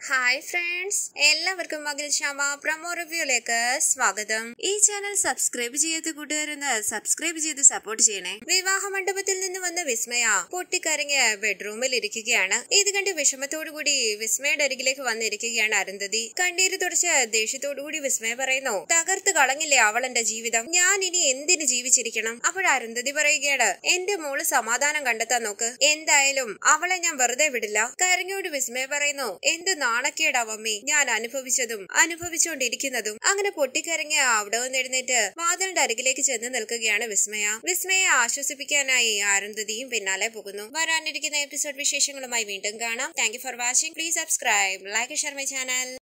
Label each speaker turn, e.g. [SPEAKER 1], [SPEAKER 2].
[SPEAKER 1] hi friends എല്ലാവർക്കും മകിൽ ക്ഷമ promo റിവ്യൂലേക്ക് സ്വാഗതം ഈ ചാനൽ സബ്സ്ക്രൈബ് ചെയ്യാത്ത കൂട്ടുകാരൊന്ന് സബ്സ്ക്രൈബ് ചെയ്ത് സപ്പോർട്ട് ചെയ്യണേ വിവാഹ മണ്ഡപത്തിൽ നിന്ന് വന്ന വിസ്മയ പൊട്ടിക്കരഞ്ഞ് ബെഡ്റൂമിൽ ഇരിക്കുകയാണ് ഇത് കണ്ട് വിഷമത്തോടുകൂടി വിസ്മയുടെ അരികിലേക്ക് വന്നിരിക്കുകയാണ് അരുന്ധതി കണ്ണീര് തുടച്ച് ദേഷ്യത്തോടുകൂടി വിസ്മയ പറയുന്നു തകർത്ത് കളഞ്ഞില്ലേ അവൾ എന്റെ ജീവിതം ഞാൻ ഇനി എന്തിന് ജീവിച്ചിരിക്കണം അപ്പോൾ അരുന്ധതി പറയുകയാണ് എന്റെ മോള് സമാധാനം കണ്ടെത്താൻ നോക്ക് എന്തായാലും അവളെ ഞാൻ വെറുതെ വിടില്ല കരഞ്ഞോട് വിസ്മയ പറയുന്നു എന്ത് നാണക്കേടാ മമ്മി ഞാൻ അനുഭവിച്ചതും അനുഭവിച്ചുകൊണ്ടിരിക്കുന്നതും അങ്ങനെ പൊട്ടിക്കരഞ്ഞ് അവിടെ നിന്ന് എഴുന്നേറ്റ് വാതിലിന്റെ അരികിലേക്ക് ചെന്ന് നിൽക്കുകയാണ് വിസ്മയ വിസ്മയെ ആശ്വസിപ്പിക്കാനായി അരുന്ധതിയും പിന്നാലെ പോകുന്നു വരാനിരിക്കുന്ന എപ്പിസോഡ് വിശേഷങ്ങളുമായി വീണ്ടും കാണാം thank you for watching please subscribe like share my channel